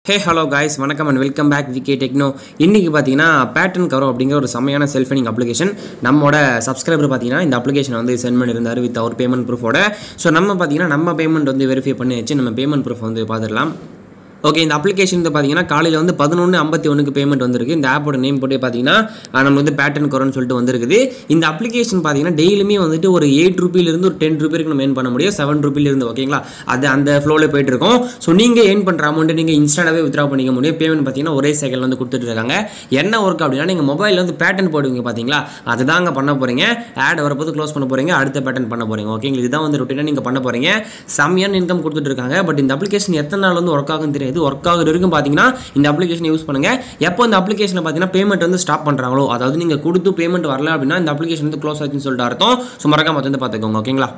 ஹே hello guys வணக்கம் and welcome back VK techno இன்றைக்கி பார்த்தீங்கன்னா பேட்டர்ன் கவரோ அப்படிங்கிற ஒரு செம்மையான செல்ஃப் ஃபைனிங் அப்ளிகேஷன் நம்மளோட சப்ஸ்கிரைபர் பார்த்தீங்கன்னா இந்த அப்ளிகேஷன் வந்து சென்ட் பண்ணியிருந்தார் வித் அவர் பேமெண்ட் ப்ரூஃபோட ஸோ நம்ம பார்த்தீங்கன்னா நம்ம பேமெண்ட் வந்து வெரிஃபை பண்ணி வச்சு நம்ம பேமெண்ட் ப்ரூஃப் வந்து பார்த்துடலாம் ஓகே இந்த அப்ளிகேஷன் வந்து பார்த்தீங்கன்னா காலையில் வந்து பதினொன்று ஐம்பத்தி ஒன்றுக்கு பேமெண்ட் வந்திருக்கு இந்த ஆப்போட நேம் போட்டு பார்த்தீங்கன்னா அஹ், நம்ம வந்து பேட்டர்ன் கரோன்னு சொல்லிட்டு வந்திருக்குது இந்த அப்ளிகேஷன் பார்த்தீங்கன்னா டெய்லியுமே வந்துட்டு ஒரு எயிட் ருபியிலிருந்து ஒரு டென் ருபீருக்கு நம்ம ஏர்ன் பண்ண முடியும் செவன் ருபியிலிருந்து ஓகேங்களா அது அந்த ஃப்ளோவில் போயிட்டு இருக்கோம் ஸோ நீங்கள் ஏர்ன் பண்ணுற அமௌண்ட்டை நீங்கள் இன்ஸ்டாவே வித்ரா பண்ணிக்க முடியும் பேமெண்ட் பார்த்தீங்கன்னா ஒரே செகண்ட் வந்து கொடுத்துட்டு இருக்காங்க என்ன ஒர்க் அப்படின்னா நீங்கள் மொபைலில் வந்து பேட்டர்ன் போடுவீங்க பார்த்தீங்களா அதுதாங்க பண்ண போகிறீங்க ஆட் வரப்போது க்ளோஸ் பண்ண போகிறீங்க அடுத்த பேட்டர்ன் பண்ண போகிறீங்க ஓகேங்களா இதுதான் வந்து ரொட்டீனாக நீங்கள் பண்ண போகிறீங்க செம்மையான இன்கம் கொடுத்துட்டு இருக்காங்க பட் இந்த அப்ளிகேஷன் எத்தனை நாள் வந்து ஒர்க் ஆகும் தெரியாது ஒர்க் ஆகுற வரைக்கும் பார்த்தீங்கன்னா இந்த அப்ளிகேஷன் யூஸ் பண்ணுங்க எப்போ இந்த அப்ளிகேஷனில் பார்த்தீங்கன்னா பேமெண்ட் வந்து ஸ்டாப் பண்ணுறாங்களோ அதாவது நீங்கள் கொடுத்து பேமெண்ட் வரல அப்படின்னா இந்த அப்ளிகேஷன் வந்து க்ளோஸ் ஆச்சுன்னு சொல்லிட்டு அர்த்தம் ஸோ மறக்காம வந்து பார்த்துக்கோங்க ஓகேங்களா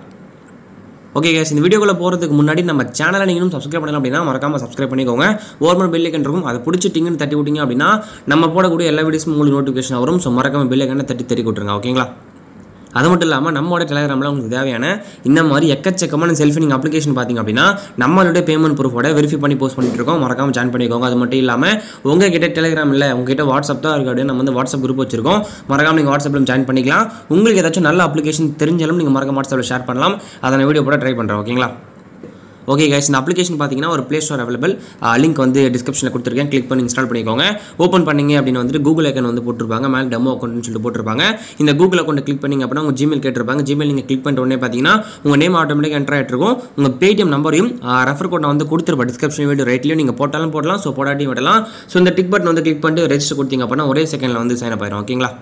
ஓகே கேஸ் இந்த வீடியோக்குள்ள போகிறதுக்கு முன்னாடி நம்ம சேனலை நீங்களும் சப்ஸ்கிரைப் பண்ணலாம் அப்படின்னா மறக்காம சப்ஸ்கிரைப் பண்ணிக்கோங்க ஓர்மல் பெல் ஐக்கன் இருக்கும் அதை பிடிச்சிட்டிங்கன்னு தட்டி விட்டீங்க அப்படின்னா நம்ம போடக்கூடிய எல்லா வீடியோஸும் உங்களுக்கு நோட்டிஃபிகேஷன் வரும் ஸோ மறக்காம பெல் ஐக்கனை தட்டி தட்டி விட்டுருங்க ஓகேங்களா அது மட்டும் இல்லாமல் நம்மளோட டெலிகிராமில் உங்களுக்கு தேவையான இந்த மாதிரி எக்கச்சக்கமான செல்ஃபினிங் அப்ளிகேஷன் பார்த்தீங்க அப்படின்னா நம்மளுடைய பேமெண்ட் ப்ரூஃபோட வெரிஃபை பண்ணி போஸ்ட் பண்ணிட்டு இருக்கோம் மறக்காம ஜாயின் பண்ணிக்கோங்க அது மட்டும் இல்லாமல் உங்ககிட்ட டெலிகிராம் இல்லை உங்ககிட்ட வாட்ஸ்அப் தான் இருக்கு அப்படின்னு நம்ம வந்து வாட்ஸ்அப் குரூப் வச்சிருக்கோம் மறக்காம நீங்கள் வாட்ஸ்அப்பில் ஜாயின் பண்ணிக்கலாம் உங்களுக்கு ஏதாச்சும் நல்ல அப்ளிகேஷன் தெரிஞ்சாலும் நீங்கள் மறக்காம வாட்ஸ்அப்பில் ஷேர் பண்ணலாம் அதை நான் வீடியோ போட ட்ரை பண்ணுறேன் ஓகேங்களா ஓகே கைஸ் இந்த அப்ளிகேஷன் பார்த்தீங்கன்னா ஒரு ப்ளே ஸ்டோர் அவைலபிள் லிங்க் வந்து டிஸ்கிரிப்ஷனில் கொடுத்துருக்கேன் கிளிக் பண்ணி இன்ஸ்டால் பண்ணிக்கோங்க ஓப்பன் பண்ணீங்க அப்படின்னு வந்துட்டு கூகுள் அக்கௌண்ட் வந்து போட்டிருப்பாங்க மேலே டெமோ அக்கௌண்ட்னு சொல்லிட்டு போட்டிருப்பாங்க இந்த கூகுள் அக்கௌண்ட் கிளிக் பண்ணிங்க அப்படின்னா உங்கள் ஜிமெயில் கேட்டிருப்பாங்க ஜிமெயில் நீங்கள் கிளிக் பண்ணிட்ட உடனே பார்த்தீங்கன்னா உங்கள் நேம் ஆட்டோமேட்டிக் என்டர் ஆகிட்டு இருக்கும் உங்கள் பேடிஎம் நம்பரையும் ரெஃபர் கோட் வந்து கொடுத்துருப்பேன் டிஸ்கிரிப்ஷன் வீடியோ ரைட்லையும் நீங்கள் போட்டாலும் போடலாம் ஸோ போடாட்டியும் விடலாம் ஸோ இந்த டிக் பட்டன் வந்து கிளிக் பண்ணிட்டு ரெஜிஸ்டர் கொடுத்தீங்க அப்படின்னா ஒரே செகண்டில் வந்து சைன் அப் ஆயிரும் ஓகேங்களா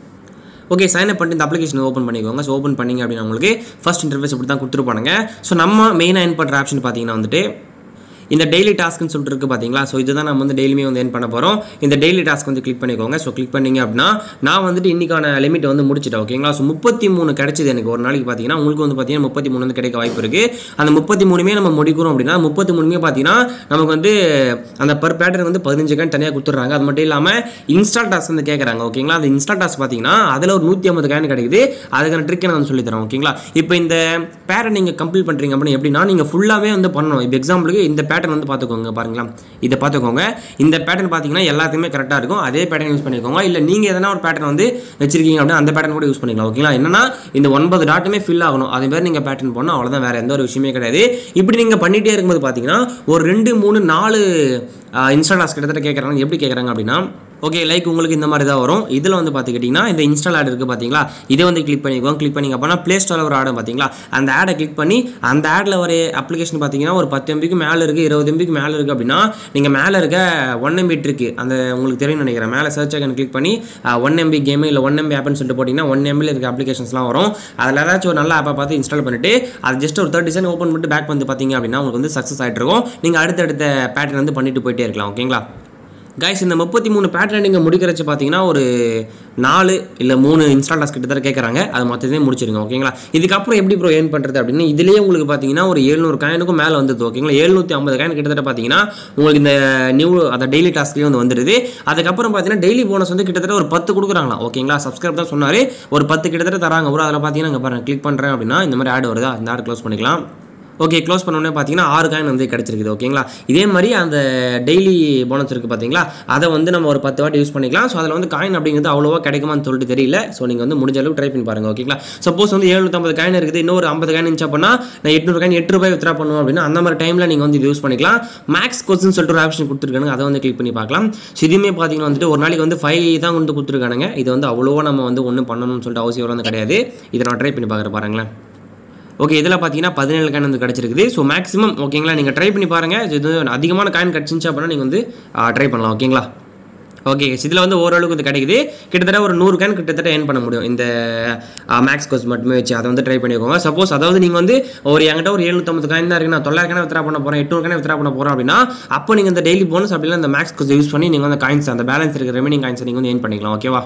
ஓகே சைன் அப் பண்ணிட்டு இந்த அப்ளிகேஷன் ஓப்பன் பண்ணிக்கோங்க ஸோ ஓப்பன் பண்ணிங்க அப்படின்னா உங்களுக்கு ஃபர்ஸ்ட் இன்டர்ஃபேஸ் இப்படி தான் கொடுத்துருப்பானுங்க ஸோ நம்ம மெயினாக என் பண்ணுற ஆப்ஷன் பார்த்தீங்கன்னா வந்துட்டு இந்த டெய்லி டாஸ்க்னு சொல்லிட்டு இருக்கு பார்த்தீங்களா ஸோ இதுதான் நம்ம வந்து டெய்லியுமே வந்து என் பண்ண போகிறோம் இந்த டெய்லி டாஸ்க் வந்து கிளிக் பண்ணிக்கோங்க ஸோ கிளிக் பண்ணீங்க அப்படின்னா நான் வந்துட்டு இன்னைக்கான லிமிட் வந்து முடிச்சிட்டேன் ஓகேங்களா ஸோ முப்பத்தி மூணு கிடைச்சது எனக்கு ஒரு நாளைக்கு பார்த்தீங்கன்னா உங்களுக்கு வந்து பார்த்தீங்கன்னா முப்பத்தி மூணு வந்து கிடைக்க வாய்ப்பு இருக்குது அந்த முப்பத்தி மூணுமே நம்ம முடிக்கிறோம் அப்படின்னா முப்பத்தி மூணுமே பார்த்தீங்கன்னா நமக்கு வந்து அந்த பர் பேட்டர்ன் வந்து பதினஞ்சு காயின் தனியாக கொடுத்துட்றாங்க அது மட்டும் இல்லாமல் இன்ஸ்டால் டாஸ்க் வந்து கேட்குறாங்க ஓகேங்களா அந்த இன்ஸ்டால் டாஸ்க் பார்த்தீங்கன்னா அதில் ஒரு நூற்றி ஐம்பது காயின் கிடைக்குது அதுக்கான ட்ரிக் நான் வந்து சொல்லி தரேன் ஓகேங்களா இப்போ இந்த பேட்டர்ன் நீங்கள் கம்ப்ளீட் பண்ணுறீங்க அப்படின்னு எப்படின்னா நீங்கள் ஃபுல்லாகவே வந்து பண்ணணும் இப்போ எக்ஸாம்பிளுக்கு இந்த பேட்டர்ன் வந்து பார்த்துக்கோங்க பாருங்களா இதை பார்த்துக்கோங்க இந்த பேட்டர்ன் பார்த்தீங்கன்னா எல்லாத்துக்குமே கரெக்டாக இருக்கும் அதே பேட்டர்ன் யூஸ் பண்ணிக்கோங்க இல்லை நீங்கள் எதனா ஒரு பேட்டர்ன் வந்து வச்சிருக்கீங்க அப்படின்னா அந்த பேட்டர்ன் கூட யூஸ் பண்ணிக்கலாம் ஓகேங்களா என்னன்னா இந்த ஒன்பது டாட்டுமே ஃபில் ஆகணும் அதே மாதிரி நீங்கள் பேட்டர்ன் போடணும் அவ்வளோதான் வேறு எந்த ஒரு விஷயமே கிடையாது இப்படி நீங்கள் பண்ணிகிட்டே இருக்கும்போது பார்த்தீங்கன்னா ஒரு ரெண்டு மூணு நாலு இன்ஸ்டாலாஸ் கிட்டத்தட்ட கேட்குறாங்க எப்படி கேட்குறாங்க அப்படின்னா ஓகே லைக் உங்களுக்கு இந்த மாதிரி தான் வரும் இதில் வந்து பார்த்துக்கிட்டிங்கன்னா இந்த இன்ஸ்டால் ஆட் இருக்குது பார்த்தீங்களா இதை வந்து கிளிக் பண்ணிக்கோங்க கிளிக் பண்ணிங்க அப்படின்னா ப்ளே ஸ்டோரில் ஒரு ஆடும் பார்த்தீங்களா அந்த ஆடை கிளிக் பண்ணி அந்த ஆடில் வர அப்ளிகேஷன் பார்த்தீங்கன்னா ஒரு பத்து எம்பிக்கு மேலே இருக்குது இருபது எம்பிக்கு மேலே இருக்குது அப்படின்னா நீங்கள் மேலே இருக்க ஒன் எம்பி இருக்குது அந்த உங்களுக்கு தெரியும் நினைக்கிறேன் மேலே சர்ச் ஐக்கன் கிளிக் பண்ணி ஒன் எம்பி கேமு இல்லை ஒன் எம்பி ஆப்னு சொல்லிட்டு போட்டிங்கன்னா ஒன் எம்பியில் இருக்க அப்ளிகேஷன்ஸ்லாம் வரும் அதில் ஏதாச்சும் ஒரு நல்ல ஆப்பை பார்த்து இன்ஸ்டால் பண்ணிட்டு அது ஜஸ்ட் ஒரு தேர்ட்டி செகண்ட் ஓப்பன் பண்ணிட்டு பேக் வந்து பார்த்தீங்க அப்படின்னா உங்களுக்கு வந்து சக்ஸஸ் ஆகிட்டு இருக்கும் நீங்கள் அடுத்தடுத்த பேட்டர்ன் வந்து பண்ணிட்டு போயிட்டே இருக்கலாம் ஓகேங்களா கைஸ் இந்த முப்பத்தி மூணு பேட்டர்ன் நீங்கள் முடிக்கிறச்சு பார்த்தீங்கன்னா ஒரு நாலு இல்லை மூணு இன்ஸ்டால்டாஸ் கிட்டத்தட்ட கேட்குறாங்க அது மொத்தத்தையும் முடிச்சிருங்க ஓகேங்களா இதுக்கப்புறம் எப்படி ப்ரோ ஏர்ன் பண்ணுறது அப்படின்னு இதுலேயே உங்களுக்கு பார்த்தீங்கன்னா ஒரு ஏழ்நூறு காயினுக்கும் மேலே வந்தது ஓகேங்களா எழுநூற்றி ஐம்பது காயின் கிட்டத்தட்ட பார்த்தீங்கன்னா உங்களுக்கு இந்த நியூ அந்த டெய்லி டாஸ்க்லேயும் வந்து வந்துடுது அதுக்கப்புறம் பார்த்தீங்கன்னா டெய்லி போனஸ் வந்து கிட்டத்தட்ட ஒரு பத்து கொடுக்குறாங்களா ஓகேங்களா சப்ஸ்கிரைப் தான் சொன்னார் ஒரு பத்து கிட்டத்தட்ட தராங்க ஒரு அதில் பார்த்தீங்கன்னா இங்கே பாருங்கள் கிளிக் பண்ணுறேன் அப்படின்னா இந்த மாதிரி ஆட் வருதா அந்த ஆட் க்ளோஸ் பண்ணிக்கலாம் ஓகே க்ளோஸ் பண்ணோடனே பார்த்தீங்கன்னா ஆறு காயின் வந்து கிடச்சிருக்குது ஓகேங்களா இதே மாதிரி அந்த டெய்லி போனஸ் இருக்குது பார்த்தீங்களா அதை வந்து நம்ம ஒரு பத்து வாட்டி யூஸ் பண்ணிக்கலாம் ஸோ அதில் வந்து காயின் அப்படிங்கிறது அவ்வளோவா கிடைக்குமான்னு சொல்லிட்டு தெரியல ஸோ நீங்கள் வந்து முடிஞ்ச அளவுக்கு ட்ரை பண்ணி பாருங்க ஓகேங்களா சப்போஸ் வந்து எழுநூற்றம்பது காயின் இருக்குது இன்னொரு ஐம்பது காயின் இருந்துச்சு அப்படின்னா நான் எட்நூறு காயின் எட்டு ரூபாய் வித்ரா பண்ணுவோம் அப்படின்னா அந்த மாதிரி டைமில் நீங்கள் வந்து இது யூஸ் பண்ணிக்கலாம் மேக்ஸ் கொஸ்டின் சொல்லிட்டு ஒரு ஆப்ஷன் கொடுத்துருக்காங்க அதை வந்து கிளிக் பண்ணி பார்க்கலாம் ஸோ இதுவுமே பார்த்தீங்கன்னா வந்துட்டு ஒரு நாளைக்கு வந்து ஃபைவ் தான் வந்து கொடுத்துருக்கானுங்க இது வந்து அவ்வளோவா நம்ம வந்து ஒன்றும் பண்ணணும்னு சொல்லிட்டு அவசியம் வந்து கிடையாது இதை நான் ட்ரை பண்ணி பார்க்குறேன் பாருங்களேன் ஓகே இதில் பார்த்தீங்கன்னா பதினேழு காயின் வந்து கிடச்சிருக்குது ஸோ மேக்ஸிமம் ஓகேங்களா நீங்கள் ட்ரை பண்ணி பாருங்கள் இது அதிகமான காயின் கிடச்சிச்சு அப்படின்னா நீங்கள் வந்து ட்ரை பண்ணலாம் ஓகேங்களா ஓகே இதில் வந்து ஓரளவுக்கு வந்து கிடைக்குது கிட்டத்தட்ட ஒரு நூறு கேன் கிட்டத்தட்ட ஏர்ன் பண்ண முடியும் இந்த மேக்ஸ் கோர்ஸ் மட்டுமே வச்சு அதை வந்து ட்ரை பண்ணிக்கோங்க சப்போஸ் அதாவது நீங்கள் வந்து ஒரு என்கிட்ட ஒரு எழுநூற்றம்பது காயின் தான் இருக்குது நான் தொள்ளாயிரம் காயின் வித்ரா பண்ண போகிறேன் எட்நூறு காயின் வித்ரா பண்ண போகிறேன் அப்படின்னா அப்போ நீங்கள் இந்த டெய்லி போனஸ் அப்படின்னா இந்த மேக்ஸ் கோர்ஸ் யூஸ் பண்ணி நீங்கள் வந்து காயின்ஸ் அந்த பேலன்ஸ் இருக்கிற ரெமினிங் காயின்ஸ் நீங்கள் வந்து ஏர்ன் பண்ணிக்கலாம் ஓகேவா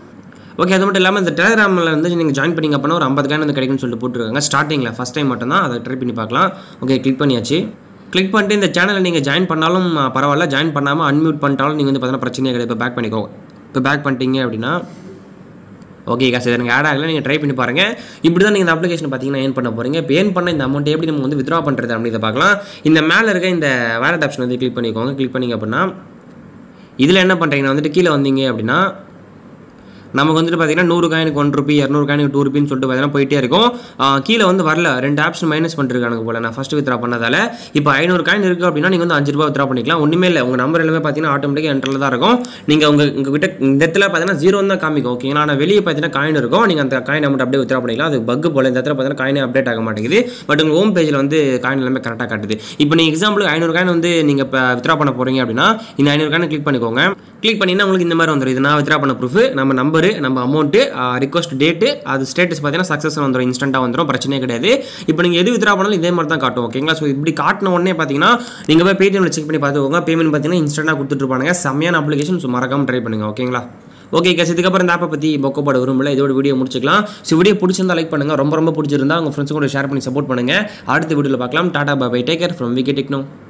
ஓகே அது மட்டும் இல்லாமல் இந்த டெலிகிராமில் வந்து நீங்கள் ஜாயின் பண்ணிங்க அப்படின்னா ஒரு ஐம்பது காயின் வந்து கிடைக்கும்னு சொல்லிட்டு போட்டுருக்காங்க ஸ்டார்டிங்கில் ஃபஸ்ட் டைம் மட்டும் தான் அதை ட்ரை பண்ணி பார்க்கலாம் ஓகே கிளிக் பண்ணியாச்சு கிளிக் பண்ணிட்டு இந்த சேனலை நீங்கள் ஜாயின் பண்ணாலும் அஹ், பரவாயில்ல ஜாயின் பண்ணாமல் அன்மியூட் பண்ணிட்டாலும் நீங்கள் வந்து பார்த்தீங்கன்னா பிரச்சனையே கிடையாது இப்போ பேக் பண்ணிக்கோ இப்போ பேக் பண்ணிட்டீங்க அப்படின்னா ஓகே காசு எனக்கு ஆட் ஆகல நீங்கள் ட்ரை பண்ணி பாருங்கள் இப்படி தான் நீங்கள் இந்த அப்ளிகேஷன் பார்த்தீங்கன்னா ஏன் பண்ண போகிறீங்க இப்போ ஏன் பண்ண இந்த அமௌண்ட் எப்படி நம்ம வந்து வித்ரா பண்ணுறது அப்படின்றத பார்க்கலாம் இந்த மேலே இருக்க இந்த வேலட் ஆப்ஷன் வந்து கிளிக் பண்ணிக்கோங்க கிளிக் பண்ணிங்க அப்படின்னா இதில் என்ன பண்ணுறீங்கன்னா வந்துட்டு கீழே வந்தீங்க அப்படின்னா நமக்கு வந்துட்டு பார்த்தீங்கன்னா நூறு காயினுக்கு ஒன் ருபி இரநூறு காயினுக்கு டூ ருபின்னு சொல்லிட்டு பார்த்தீங்கன்னா போயிட்டே இருக்கும் ஆ, கீழே வந்து வரல ரெண்டு ஆப்ஷன் மைனஸ் பண்ணிருக்கானுங்க போல நான் ஃபஸ்ட்டு வித்ரா பண்ணதால இப்போ ஐநூறு காயின் இருக்குது அப்படின்னா நீங்கள் வந்து அஞ்சு ரூபா வித்ரா பண்ணிக்கலாம் ஒன்றுமே இல்லை உங்கள் நம்பர் எல்லாமே பார்த்தீங்கன்னா ஆட்டோமேட்டிக்காக என்டரில் தான் இருக்கும் நீங்கள் உங்கள் உங்கள் கிட்ட இந்த இடத்துல பார்த்தீங்கன்னா ஜீரோ தான் காமிக்கும் ஓகேங்களா ஆனால் வெளியே பார்த்தீங்கன்னா காயின் இருக்கும் நீங்கள் அந்த காயின் அமௌண்ட் அப்படியே வித்ரா பண்ணிக்கலாம் அது பக் போல இந்த இடத்துல பார்த்தீங்கன்னா காயினே அப்டேட் ஆக மாட்டேங்குது பட் உங்கள் ஹோம் பேஜில் வந்து காயின் எல்லாமே கரெக்டாக காட்டுது இப்போ நீங்கள் எக்ஸாம்பிளுக்கு ஐநூறு காயின் வந்து நீங்கள் இப்போ வித்ரா பண்ண போகிறீங்க அப்படின்னா இந்த ஐநூறு காயின் கிளிக் பண்ணிக்கோங்க கிளிக் பண்ணினா உங்களுக்கு இந்த மாதிரி வந்துடும் இது நான் வித்ரா பண்ண ப்ரூஃப் நம்ம நம்பரு நம்ம அமௌண்ட்டு ரிக்வஸ்ட் டேட்டு அது ஸ்டேட்டஸ் பார்த்தீங்கன்னா சக்ஸஸ் வந்துடும் இன்ஸ்டண்ட்டாக வந்துடும் பிரச்சனையே கிடையாது இப்போ நீங்கள் எது வித்ரா பண்ணாலும் இதே மாதிரி தான் காட்டும் ஓகேங்களா ஸோ இப்படி காட்டின உடனே பார்த்தீங்கன்னா நீங்கள் போய் பேடிஎம்ல செக் பண்ணி பார்த்துக்கோங்க பேமெண்ட் பார்த்தீங்கன்னா இன்ஸ்டண்ட்டாக கொடுத்துட்ருப்பாங்க செம்மையான அப்ளிகேஷன் ஸோ மறக்காம ட்ரை பண்ணுங்க ஓகேங்களா ஓகே கேஸ் இதுக்கப்புறம் இந்த ஆப்பை பற்றி பொக்கப்பட விரும்பல இதோட வீடியோ முடிச்சுக்கலாம் ஸோ வீடியோ பிடிச்சிருந்தா லைக் பண்ணுங்க ரொம்ப ரொம்ப பிடிச்சிருந்தா உங்கள் ஃப்ரெண்ட்ஸ் கூட ஷேர் பண்ணி சப்போர்ட் பண்ணுங்க அடுத்த வீடியோவில் பார்க்கலாம் tata bye take care from VK techno